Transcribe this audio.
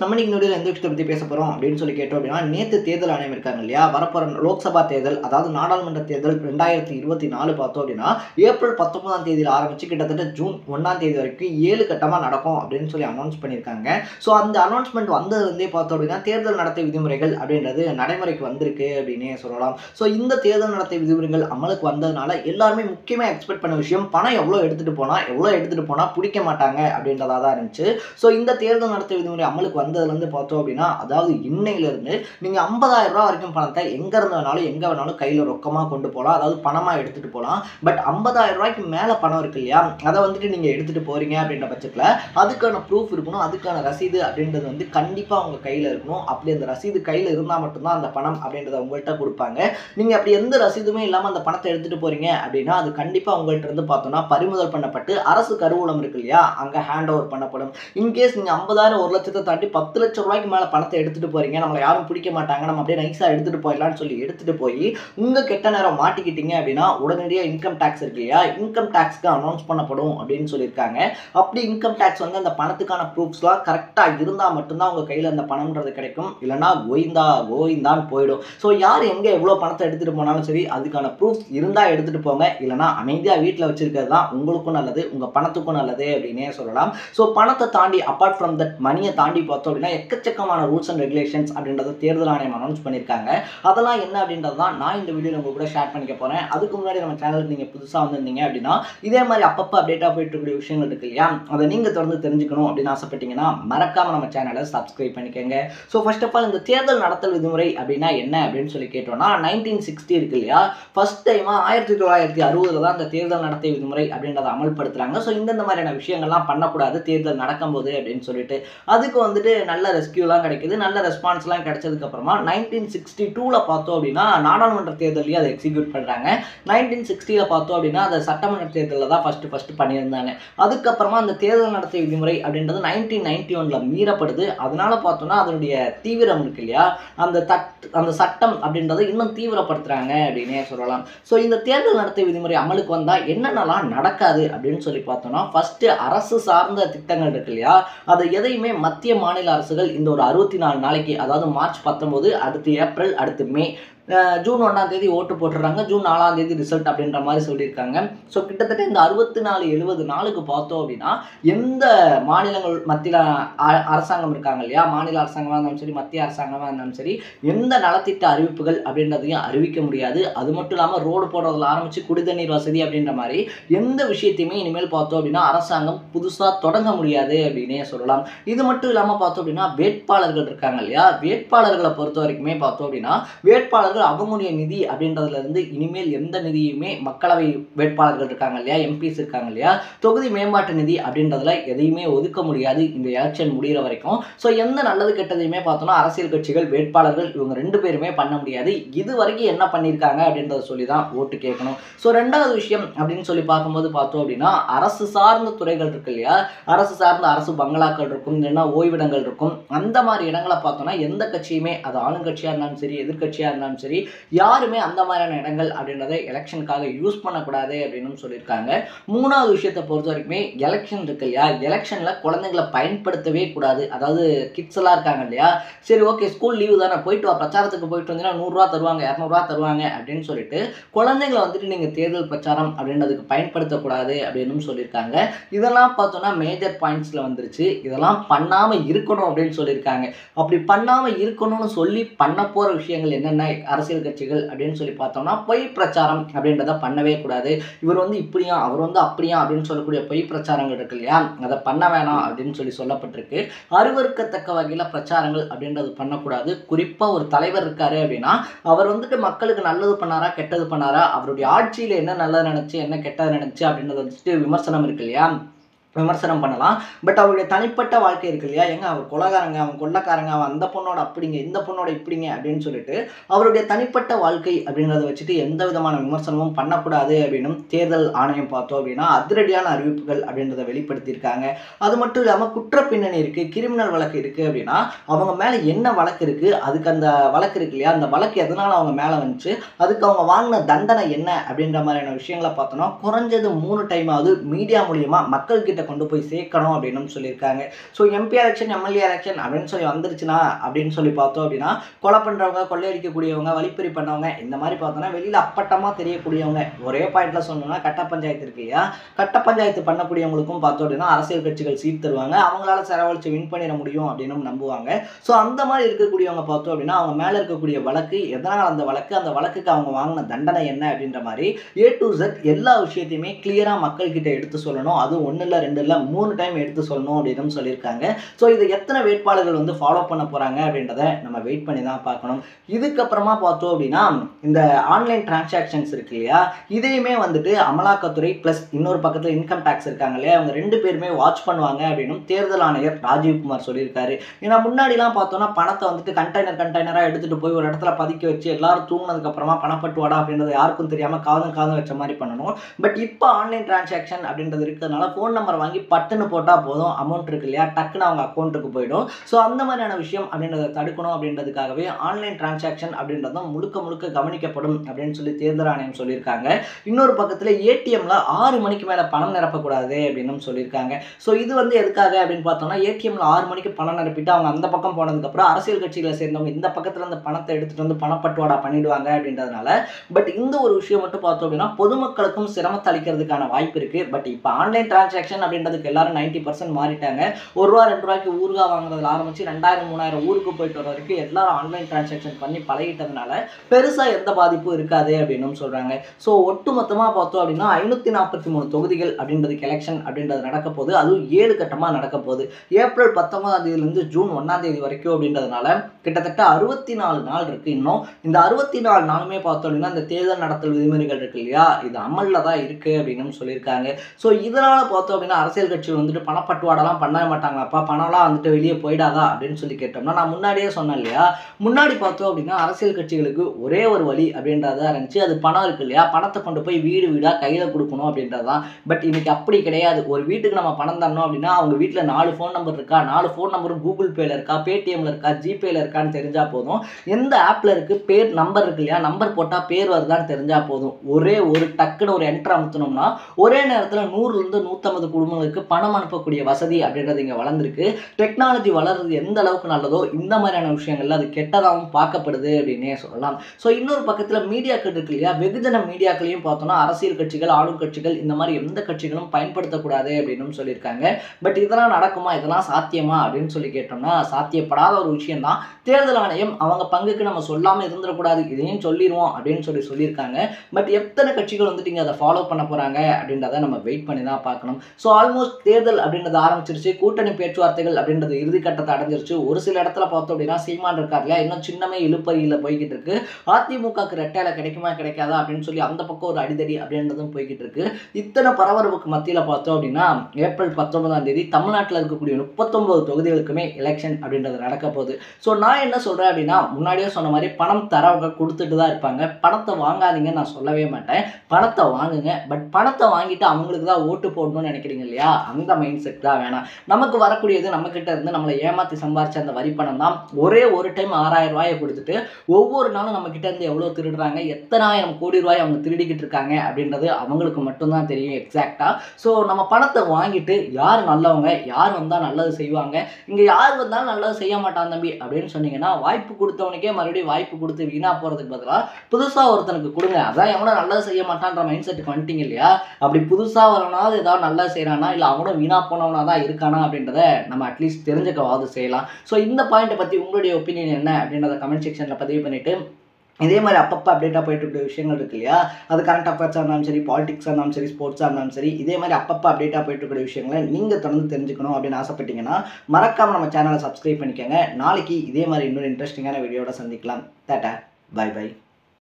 நம்ம இன்னைக்கு இந்த வீடியோவில் எந்த விஷயத்தை பற்றி பேச போகிறோம் அப்படின்னு சொல்லி கேட்டோம் அப்படின்னா நேற்று தேர்தல் ஆணையம் இருக்காங்க இல்லையா வரப்போகிற லோக்சபா தேர்தல் அதாவது நாடாளுமன்ற தேர்தல் ரெண்டாயிரத்தி இருபத்தி நாலு பார்த்தோம் அப்படின்னா ஏப்ரல் பத்தொன்பதாம் தேதியில் ஆரம்பித்து கிட்டத்தட்ட ஜூன் ஒன்றாம் தேதி வரைக்கும் ஏழு கட்டமாக நடக்கும் அப்படின்னு சொல்லி அனௌன்ஸ் பண்ணியிருக்காங்க ஸோ அந்த அனௌன்ஸ்மெண்ட் வந்ததுலேருந்தே பார்த்தோம் அப்படின்னா தேர்தல் நடத்தை விதிமுறைகள் அப்படின்றது நடைமுறைக்கு வந்திருக்கு அப்படின்னே சொல்லலாம் ஸோ இந்த தேர்தல் நடத்தை விதிமுறைகள் அமலுக்கு வந்ததுனால எல்லாருமே முக்கியமாக எக்ஸ்பெக்ட் பண்ண விஷயம் பணம் எவ்வளோ எடுத்துகிட்டு போனால் எவ்வளோ எடுத்துகிட்டு போனால் பிடிக்க மாட்டாங்க அப்படின்றதா தான் இருந்துச்சு ஸோ இந்த தேர்தல் நடத்தை விதிமுறை அமலுக்கு வந்ததுலேருந்து பார்த்தோம் அப்படின்னா அதாவது இன்னையிலேருந்து நீங்கள் ஐம்பதாயிரம் ரூபா வரைக்கும் பணத்தை எங்கே இருந்து வேணாலும் எங்கே வேணாலும் கையில் ரொக்கமாக கொண்டு போகலாம் அதாவது பணமாக எடுத்துகிட்டு போகலாம் பட் ஐம்பதாயிரம் ரூபாய்க்கு மேலே பணம் இருக்கு இல்லையா அதை வந்துட்டு நீங்கள் எடுத்துகிட்டு போகிறீங்க அப்படின்ற பட்சத்தில் அதுக்கான ப்ரூஃப் இருக்கணும் அதுக்கான ரசீது அப்படின்றது வந்து கண்டிப்பாக உங்கள் கையில் இருக்கணும் அப்படி அந்த ரசீது கையில் இருந்தால் மட்டும்தான் அந்த பணம் அப்படின்றத உங்கள்கிட்ட கொடுப்பாங்க நீங்கள் அப்படி எந்த ரசீதுமே இல்லாமல் அந்த பணத்தை எடுத்துகிட்டு போகிறீங்க அப்படின்னா அது கண்டிப்பாக உங்கள்கிட்ட இருந்து பார்த்தோம்னா பறிமுதல் பண்ணப்பட்டு அரசு கருவூலம் இருக்கு இல்லையா அங்கே ஹேண்ட் ஓவர் பண்ணப்படும் இன்கேஸ் நீங்கள் ஐம்பதாயிரம் ஒரு லட்சத்தை தாண்டி பத்து லட்சம் ரூபாய்க்கு மேலே பணத்தை எடுத்துகிட்டு போகிறீங்க நம்மளை யாரும் பிடிக்க மாட்டாங்க நம்ம அப்படியே நைஸாக எடுத்துகிட்டு போயிடலாம்னு சொல்லி எடுத்துகிட்டு போய் உங்கள் கெட்ட நேரம் மாட்டிக்கிட்டீங்க அப்படின்னா உடனடியாக இன்கம் டேக்ஸ் இருக்கு இல்லையா இன்கம் டேக்ஸ்க்கு அனௌன்ஸ் பண்ணப்படும் அப்படின்னு சொல்லியிருக்காங்க அப்படி இன்கம் டேக்ஸ் வந்து அந்த பணத்துக்கான ப்ரூஃப்ஸ்லாம் கரெக்டாக இருந்தால் மட்டும்தான் உங்கள் கையில் அந்த பணம்ன்றது கிடைக்கும் இல்லைனா கோயிந்தா கோயிந்தான்னு போயிடும் ஸோ யார் எங்கே எவ்வளோ பணத்தை எடுத்துகிட்டு போனாலும் சரி அதுக்கான ப்ரூஃப்ஸ் இருந்தால் எடுத்துகிட்டு போங்க இல்லைனா அமைதியாக வீட்டில் வச்சிருக்கிறது தான் உங்களுக்கும் நல்லது உங்கள் பணத்துக்கும் நல்லது அப்படின்னே சொல்லலாம் ஸோ பணத்தை தாண்டி அப்பார்ட் ஃப்ரம் தட் மணியை தாண்டி பார்த்தோம் அப்படின்னா எக்கச்சக்கமான ரூல்ஸ் அண்ட் ரெகுலேஷன்ஸ் அப்படின்றத தேர்தல் ஆணையம் அனௌன்ஸ் பண்ணியிருக்காங்க அதெல்லாம் என்ன அப்படின்றது தான் நான் இந்த வீடியோவில் உங்க கூட ஷேர் பண்ணிக்க போகிறேன் அதுக்கு முன்னாடி நம்ம சேனலுக்கு நீங்கள் புதுசாக வந்திருந்தீங்க அப்படின்னா இதே மாதிரி அப்பப்போ அப்டேட்டாக போயிட்டு இருக்கக்கூடிய விஷயங்கள் இருக்கு இல்லையா அதை நீங்கள் தொடர்ந்து தெரிஞ்சுக்கணும் அப்படின்னு ஆசைப்பட்டீங்கன்னா மறக்காமல் நம்ம சேனலை சப்ஸ்கிரைப் பண்ணிக்கோங்க ஸோ ஃபர்ஸ்ட் ஆஃப் ஆல் இந்த தேர்தல் நடத்தல் விதிமுறை அப்படின்னா என்ன அப்படின்னு சொல்லி கேட்டோம்னா நைன்டீன் சிக்ஸ்டி இருக்கு இல்லையா ஃபர்ஸ்ட் டைமாக ஆயிரத்தி தொள்ளாயிரத்தி அறுபதுல தான் இந்த தேர்தல் நடத்தை விதிமுறை அப்படின்றத அமல்படுத்துறாங்க ஸோ இந்தந்த மாதிரியான விஷயங்கள்லாம் பண்ணக்கூடாது தேர்தல் நடக்கும்போது அப்படின்னு சொல்லிட்டு அதுக்கு வந்துட்டு நல்ல ரெஸ்கியூலாம் கிடைக்குது நல்ல ரெஸ்பான்ஸ்லாம் கிடைச்சதுக்கு அப்புறமா நைன்டீன் சிக்ஸ்டி டூவில் பார்த்தோம் அப்படின்னா நாடாளுமன்ற தேர்தலையும் அதை எக்ஸிக்யூட் பண்ணுறாங்க நைன்டீன் சிக்ஸ்டியில் பார்த்தோம் அப்படின்னா அதை சட்டமன்ற தேர்தலில் தான் ஃபஸ்ட்டு ஃபஸ்ட்டு பண்ணியிருந்தாங்க அதுக்கப்புறமா அந்த தேர்தல் நடத்தை விதிமுறை அப்படின்றது நைன்டீன் நைன்டி ஒனில் மீறப்படுது அதனால பார்த்தோம்னா அதனுடைய தீவிரம் இருக்கு இல்லையா அந்த தட் அந்த சட்டம் அப்படின்றத இன்னும் தீவிரப்படுத்துகிறாங்க அப்படின்னே சொல்லலாம் ஸோ இந்த தேர்தல் நடத்தை விதிமுறை அமலுக்கு வந்தால் என்னென்னலாம் நடக்காது அப்படின்னு சொல்லி பார்த்தோம்னா ஃபஸ்ட்டு அரசு சார்ந்த திட்டங்கள் இருக்கு இல்லையா அதை எதையுமே மத்திய மாநில அரசுகள் இந்த ஒரு அறுபத்தி நாலு நாளைக்கு அதாவது மார்ச் பத்தொம்போது அடுத்து ஏப்ரல் அடுத்து மே அஹ் ஜூன் ஒன்றாம் தேதி ஓட்டு போட்டுடுறாங்க ஜூன் நாலாம் தேதி ரிசல்ட் அப்படின்ற மாதிரி சொல்லியிருக்காங்க ஸோ கிட்டத்தட்ட இந்த அறுபத்தி நாலு எழுபது நாளுக்கு பார்த்தோம் அப்படின்னா எந்த மாநிலங்கள் மத்தியில் அரசாங்கம் இருக்காங்க இல்லையா மாநில அரசாங்கமாக இருந்தாலும் சரி மத்திய அரசாங்கமாக இருந்தாலும் சரி எந்த நலத்திட்ட அறிவிப்புகள் அப்படின்றதையும் அறிவிக்க முடியாது அது மட்டும் இல்லாமல் ரோடு போடுறதுல ஆரம்பித்து குடிதண்ணீர் வசதி அப்படின்ற மாதிரி எந்த விஷயத்தையுமே இனிமேல் பார்த்தோம் அப்படின்னா அரசாங்கம் புதுசாக தொடங்க முடியாது அப்படின்னே சொல்லலாம் இது மட்டும் இல்லாமல் பார்த்தோம் அப்படின்னா வேட்பாளர்கள் இருக்காங்க இல்லையா வேட்பாளர்களை பொறுத்த வரைக்குமே பார்த்தோம் அப்படின்னா வேட்பாளர்கள் அவங்களுடைய நிதி அப்படின்றதுல இருந்து இனிமேல் எந்த நிதியுமே மக்களவை வேட்பாளர்கள் இருக்காங்க இல்லையா எம்பிஸ் இருக்காங்க இல்லையா தொகுதி மேம்பாட்டு நிதி அப்படின்றதுல எதையுமே ஒதுக்க முடியாது இந்த எலெக்ஷன் முடிகிற வரைக்கும் ஸோ எந்த நல்லது கெட்டதையுமே பார்த்தோம்னா அரசியல் கட்சிகள் வேட்பாளர்கள் இவங்க ரெண்டு பேருமே பண்ண முடியாது இது வரைக்கும் என்ன பண்ணியிருக்காங்க அப்படின்றத சொல்லி தான் ஓட்டு கேட்கணும் ஸோ ரெண்டாவது விஷயம் அப்படின்னு சொல்லி பார்க்கும்போது பார்த்தோம் அப்படின்னா அரசு சார்ந்த துறைகள் இருக்கு இல்லையா அரசு சார்ந்த அரசு பங்களாக்கள் இருக்கும் இல்லைன்னா ஓய்விடங்கள் இருக்கும் அந்த மாதிரி இடங்களை பார்த்தோம்னா எந்த கட்சியுமே அது ஆளுங்கட்சியாக இருந்தாலும் சரி எதிர்கட்சியாக இருந்தாலும் சரி யாருமே அந்த மாதிரியான இடங்கள் அப்படின்றத எலெக்ஷனுக்காக யூஸ் பண்ணக்கூடாது அப்படின்னு சொல்லியிருக்காங்க மூணாவது விஷயத்தை பொறுத்த வரைக்குமே எலெக்ஷன் இருக்கு இல்லையா எலெக்ஷனில் குழந்தைங்களை பயன்படுத்தவே கூடாது அதாவது கிட்ஸ் எல்லாம் இருக்காங்க இல்லையா சரி ஓகே ஸ்கூல் லீவு தானே போயிட்டு வா பிரச்சாரத்துக்கு போயிட்டு வந்தீங்கன்னா நூறுரூவா தருவாங்க இரநூறுவா தருவாங்க அப்படின்னு சொல்லிட்டு குழந்தைங்களை வந்துட்டு நீங்கள் தேர்தல் பிரச்சாரம் அப்படின்றதுக்கு பயன்படுத்தக்கூடாது அப்படின்னு சொல்லியிருக்காங்க இதெல்லாம் பார்த்தோன்னா மேஜர் பாயிண்ட்ஸில் வந்துருச்சு இதெல்லாம் பண்ணாமல் இருக்கணும் அப்படின்னு சொல்லியிருக்காங்க அப்படி பண்ணாமல் இருக்கணும்னு சொல்லி பண்ண போகிற விஷயங்கள் என்னென்ன அரசியல் கட்சிகள் அப்படின்னு சொல்லி பார்த்தோம்னா பொய் பிரச்சாரம் அப்படின்றத பண்ணவே கூடாது இவர் வந்து இப்படியா அவர் வந்து அப்படியா அப்படின்னு சொல்லக்கூடிய பொய் பிரச்சாரங்கள் இருக்கு இல்லையா அதை பண்ண வேணாம் அப்படின்னு சொல்லி சொல்லப்பட்டிருக்கு அருவருக்கத்தக்க வகையில் பிரச்சாரங்கள் அப்படின்றது பண்ணக்கூடாது குறிப்பாக ஒரு தலைவர் இருக்காரு அப்படின்னா அவர் வந்துட்டு மக்களுக்கு நல்லது பண்ணாரா கெட்டது பண்ணாரா அவருடைய ஆட்சியில் என்ன நல்லது நினச்சி என்ன கெட்டது நினச்சி அப்படின்றத வச்சுட்டு விமர்சனம் இருக்கு இல்லையா விமர்சனம் பண்ணலாம் பட் அவருடைய தனிப்பட்ட வாழ்க்கை இருக்கு இல்லையா எங்க அவர் கொலகாரங்க அவன் கொள்ளக்காரங்க அவன் அந்த பொண்ணோட அப்படிங்க இந்த பொண்ணோட இப்படிங்க அப்படின்னு சொல்லிட்டு அவருடைய தனிப்பட்ட வாழ்க்கை அப்படின்றத வச்சுட்டு எந்த விதமான விமர்சனமும் பண்ணக்கூடாது அப்படின்னும் தேர்தல் ஆணையம் பார்த்தோம் அப்படின்னா அதிரடியான அறிவிப்புகள் அப்படின்றத வெளிப்படுத்தியிருக்காங்க அது மட்டும் இல்லாமல் குற்ற பின்னணி இருக்குது கிரிமினல் வழக்கு இருக்குது அப்படின்னா அவங்க மேலே என்ன வழக்கு இருக்குது அதுக்கு அந்த வழக்கு இருக்கு இல்லையா அந்த வழக்கு எதனால் அவங்க மேலே வந்துச்சு அதுக்கு அவங்க வாங்கின தண்டனை என்ன அப்படின்ற மாதிரியான விஷயங்களை பார்த்தோம்னா குறைஞ்சது மூணு டைமாவது மீடியா மூலியமா மக்கள் கிட்ட கொண்டு போய் சேர்க்கணும் அப்படின்னு சொல்லியிருக்காங்க so MP election MLA election அப்படின்னு சொல்லி வந்துருச்சுன்னா அப்படின்னு சொல்லி பார்த்தோம் அப்படின்னா கொலை பண்ணுறவங்க கொள்ளையடிக்கக்கூடியவங்க வழிப்பறி பண்ணவங்க இந்த மாதிரி பார்த்தோன்னா வெளியில் அப்பட்டமாக தெரியக்கூடியவங்க ஒரே பாயிண்ட்ல சொல்லணும்னா கட்ட பஞ்சாயத்து இருக்கு இல்லையா கட்ட பஞ்சாயத்து பண்ணக்கூடியவங்களுக்கும் பார்த்தோம் அப்படின்னா அரசியல் கட்சிகள் சீட் தருவாங்க அவங்களால செலவழிச்சு வின் பண்ணிட முடியும் அப்படின்னு நம்புவாங்க ஸோ அந்த மாதிரி இருக்கக்கூடியவங்க பார்த்தோம் அப்படின்னா அவங்க மேலே இருக்கக்கூடிய வழக்கு எதனால் அந்த வழக்கு அந்த வழக்குக்கு அவங்க வாங்கின தண்டனை என்ன அப்படின்ற மாதிரி ஏ டு Z எல்லா விஷயத்தையுமே கிளியராக மக்கள்கிட்ட எடுத்து சொல்லணும் அதுவும் ஒன்று இல்லை ரெண்டு இல்லை மூணு டைம் எடுத்து சொல்லணும் அப்படின்னு சொல்லியிருக்காங்க ஸோ இதை எத்தனை வேட்பாளர்கள் வந்து ஃபாலோ பண்ண போகிறாங்க அப்படின்றத நம்ம வெயிட் பண்ணி தான் பார்க்கணும் இதுக்கப்புறமா பார்த்தோம் அப்படின்னா இந்த ஆன்லைன் டிரான்சாக்ஷன்ஸ் இருக்கு இல்லையா இதையுமே வந்துட்டு அமலாக்கத்துறை ப்ளஸ் இன்னொரு பக்கத்தில் இன்கம் டேக்ஸ் இருக்காங்க இல்லையா அவங்க ரெண்டு பேருமே வாட்ச் பண்ணுவாங்க அப்படின்னும் தேர்தல் ஆணையர் ராஜீவ்குமார் சொல்லியிருக்காரு ஏன்னா முன்னாடிலாம் பார்த்தோம்னா பணத்தை வந்துட்டு கண்டெய்னர் கண்டெய்னராக எடுத்துகிட்டு போய் ஒரு இடத்துல பதுக்கி வச்சு எல்லாரும் தூங்கினதுக்கு அப்புறமா பணப்பட்டுவாடா அப்படின்றது யாருக்கும் தெரியாமல் காதம் காதம் வச்ச மாதிரி பண்ணணும் பட் இப்போ ஆன்லைன் டிரான்சாக்ஷன் அப்படின்றது இருக்கிறதுனால ஃபோன் நம்பர் வாங்கி பட்டுன்னு போட்டால் போதும் அமௌண்ட் இருக்கு இல்லையா டக்குன்னு அவங்க அக்கௌண்ட்டுக்கு போயிடும் ஸோ அந்த மாதிரியான விஷயம் அப்படின்றத தடுக்கணும் அப்படின்றதுக்காகவே ஆன்லைன் டிரான்சாக்ஷன் அப்படின்றதும் முழுக்க முழுக்க கவனிக்கப்படும் அப்படின்னு சொல்லி தேர்தல் ஆணையம் சொல்லியிருக்காங்க இன்னொரு பக்கத்தில் ஏடிஎம்ல ஆறு மணிக்கு மேலே பணம் நிரப்பக்கூடாது அப்படின்னு சொல்லியிருக்காங்க ஸோ இது வந்து எதுக்காக அப்படின்னு பார்த்தோம்னா ஏடிஎம்ல ஆறு மணிக்கு பணம் நிரப்பிட்டு அவங்க அந்த பக்கம் போனதுக்கப்புறம் அரசியல் கட்சிகளை சேர்ந்தவங்க இந்த பக்கத்துல இருந்து பணத்தை எடுத்துட்டு வந்து பணப்பட்டுவாடா பண்ணிடுவாங்க அப்படின்றதுனால பட் இந்த ஒரு விஷயம் மட்டும் பார்த்தோம் அப்படின்னா பொதுமக்களுக்கும் சிரமத்தை அளிக்கிறதுக்கான வாய்ப்பு இருக்கு பட் இப்போ ஆன்லைன் டிரான்சாக்ஷன் அப்படின்றதுக்கு எல்லாரும் நைன்டி பர்சன்ட் மாறிட்டாங்க ஒரு ரூபா ரெண்டு ரூபாய்க்கு ஊறுகாய் வாங்குறதுல ஆரம்பிச்சு ரெண்டாயிரம் மூணாயிரம் ஊருக்கு போயிட்டு வர வரைக்கும் எல்லாரும் ஆன்லைன் டிரான்சாக்ஷன் பண்ணி பழகிட்டதுனால பெருசா எந்த பாதிப்பும் இருக்காது அப்படின்னு சொல்றாங்க ஸோ ஒட்டு மொத்தமாக பார்த்தோம் அப்படின்னா ஐநூற்றி நாற்பத்தி மூணு தொகுதிகள் அப்படின்றதுக்கு எலெக்ஷன் அப்படின்றது நடக்க போகுது அதுவும் ஏழு கட்டமாக நடக்க போகுது ஏப்ரல் பத்தொன்பதாம் தேதியிலேருந்து ஜூன் ஒன்றாம் தேதி வரைக்கும் அப்படின்றதுனால கிட்டத்தட்ட அறுபத்தி நாலு நாள் இருக்கு இன்னும் இந்த அறுபத்தி நாலு நாளுமே பார்த்தோம் அப்படின்னா இந்த தேர்தல் நடத்தல் விதிமுறைகள் இருக்கு இல்லையா இது அமலில் தான் இருக்கு அப்படின்னு சொல்லியிருக்காங்க ஸோ இதனால பார்த்தோம் அப்படின்னா அரசியல் கட்சிகள் வந்துட்டு பணப்பட்டுவாடெல்லாம் பண்ண மாட்டாங்களாப்பா பணம்லாம் வந்துட்டு வெளியே போயிடாதா அப்படின்னு சொல்லி கேட்டோம்னா நான் முன்னாடியே சொன்னேன் இல்லையா முன்னாடி பார்த்தோம் அப்படின்னா அரசியல் கட்சிகளுக்கு ஒரே ஒரு வழி அப்படின்றதா இருந்துச்சு அது பணம் இருக்கு இல்லையா பணத்தை கொண்டு போய் வீடு வீடாக கையில் கொடுக்கணும் அப்படின்றது தான் பட் இன்னைக்கு அப்படி கிடையாது ஒரு வீட்டுக்கு நம்ம பணம் தரணும் அப்படின்னா அவங்க வீட்டில் நாலு ஃபோன் நம்பர் இருக்கா நாலு ஃபோன் நம்பரும் கூகுள் பேல இருக்கா பேடிஎம்ல இருக்கா ஜிபேல இருக்கான்னு தெரிஞ்சா போதும் எந்த ஆப்ல இருக்கு பேர் நம்பர் இருக்கு இல்லையா நம்பர் போட்டால் பேர் வருதான்னு தெரிஞ்சா போதும் ஒரே ஒரு டக்குன்னு ஒரு என்ட்ரு அமுத்தினோம்னா ஒரே நேரத்தில் நூறுலேருந்து நூற்றம்பது குடும்பங்களுக்கு பணம் அனுப்பக்கூடிய வசதி அப்படின்றது இங்கே வளர்ந்துருக்கு டெக்னாலஜி வளர்றது எந்த அளவுக்கு நல்லதோ இந்த மாதிரியான விஷயங்கள்ல அது கெட்டதாகவும் பார்க்கப்படுது அப்படின்னே சொல்லலாம் ஸோ இன்னொரு பக்கத்தில் மீடியாக்கள் இருக்கு இல்லையா வெகுஜன மீடியாக்களையும் பார்த்தோம்னா அரசியல் கட்சிகள் ஆளும் கட்சிகள் இந்த மாதிரி எந்த கட்சிகளும் பயன்படுத்தக்கூடாது அப்படின்னு சொல்லியிருக்காங்க பட் இதெல்லாம் நடக்குமா இதெல்லாம் சாத்தியமா அப்படின்னு சொல்லி கேட்டோம்னா சாத்தியப்படாத ஒரு விஷயம் தான் தேர்தல் ஆணையம் அவங்க பங்குக்கு நம்ம சொல்லாமல் இருந்துடக்கூடாது இதையும் சொல்லிடுவோம் அப்படின்னு சொல்லி சொல்லியிருக்காங்க பட் எத்தனை கட்சிகள் வந்துட்டு இங்கே அதை ஃபாலோ பண்ண போகிறாங்க அப்படின்றத நம்ம வெயிட் பண்ணி தான் பார்க்கணும் ஸோ ஆல்மோஸ்ட் தேர்தல் அப்படின்றது ஆரம்பிச்சிருச்சு கூட்டணி பேச்சுவார்த்தைகள் அப்படின்றது இறுதிக்கட்டத்தை அடைஞ்சிருச்சு ஒரு சில இடத்துல பார்த்தோம் அப்படின்னா சீமான் இருக்கார் இல்லையா இன்னும் சின்னமே இழுப்பறியில் போய்கிட்டு இருக்கு அதிமுகக்கு ரெட்டையில கிடைக்குமா கிடைக்காதா அப்படின்னு சொல்லி அந்த பக்கம் ஒரு அடிதடி அப்படின்றதும் போய்கிட்டு இருக்கு இத்தனை பரபரப்புக்கு மத்தியில் பார்த்தோம் அப்படின்னா ஏப்ரல் பத்தொன்பதாம் தேதி தமிழ்நாட்டில் இருக்கக்கூடிய முப்பத்தொன்பது தொகுதிகளுக்குமே எலெக்ஷன் அப்படின்றது நடக்க போகுது ஸோ நான் என்ன சொல்கிறேன் அப்படின்னா முன்னாடியே சொன்ன மாதிரி பணம் தரவங்க கொடுத்துட்டு தான் இருப்பாங்க பணத்தை வாங்காதீங்கன்னு நான் சொல்லவே மாட்டேன் பணத்தை வாங்குங்க பட் பணத்தை வாங்கிட்டு அவங்களுக்கு தான் ஓட்டு போடணும்னு நினைக்கிறீங்க இல்லையா அந்த மைண்ட் செட் தான் வேணாம் நமக்கு வரக்கூடியது நம்மக்கிட்ட இருந்து நம்மளை ஏமாற்றி சம்பாரிச்ச அந்த வரி பணம் தான் ஒரே ஒரு டைம் ஆறாயிரம் ரூபாயை கொடுத்துட்டு ஒவ்வொரு நாளும் நம்ம கிட்ட இருந்து எவ்வளோ திருடுறாங்க எத்தனாயிரம் கோடி ரூபாய் அவங்க திருடிக்கிட்டு இருக்காங்க அப்படின்றது அவங்களுக்கு மட்டும்தான் தெரியும் எக்ஸாக்டாக ஸோ நம்ம பணத்தை வாங்கிட்டு யார் நல்லவங்க யார் வந்தால் நல்லது செய்வாங்க இங்கே யார் வந்தாலும் நல்லது செய்ய மாட்டான் தம்பி அப்படின்னு சொன்னீங்கன்னா வாய்ப்பு கொடுத்தவனுக்கே மறுபடியும் வாய்ப்பு கொடுத்து வீணாக போகிறதுக்கு பதிலாக புதுசாக ஒருத்தனுக்கு கொடுங்க அதான் எவனும் நல்லது செய்ய மாட்டான்ற மைண்ட் செட்டுக்கு வந்துட்டீங்க இல்லையா அப்படி புதுசாக வரவனாவது ஏதாவது நல்லது செய்கிறானா இல்லை அவனும் வீணாக போனவனா தான் இருக்கானா அப்படின்றத நம்ம அட்லீஸ்ட் தெரிஞ்சுக்கவாவது செய்யலாம் ஸோ இந்த பாயிண்ட்டை பற்றி உங்களுடைய ஒப்பீனியன் என்ன அப்படின்றத கமெண்ட் செக்ஷனில் பதிவு பண்ணிவிட்டு இதே மாதிரி அப்பப்போ அப்டேட்டாக போயிட்டு இருக்க விஷயங்கள் இருக்கு இல்லையா அது கரண்ட் அஃபேர்ஸாக இருந்தாலும் சரி பாலிடிக்ஸாக இருந்தாலும் சரி ஸ்போர்ட்ஸாக இருந்தாலும் சரி இதே மாதிரி அப்பப்போ அப்டேட்டாக போயிட்டு இருக்கிற விஷயங்களை நீங்கள் தொடர்ந்து தெரிஞ்சுக்கணும் அப்படின்னு ஆசைப்பட்டீங்கன்னா மறக்காமல் நம்ம சேனலை சப்ஸ்கிரைப் பண்ணிக்கோங்க நாளைக்கு இதே மாதிரி இன்னொரு இன்ட்ரெஸ்டிங்கான வீடியோட சந்திக்கலாம் டாட்டா பை பை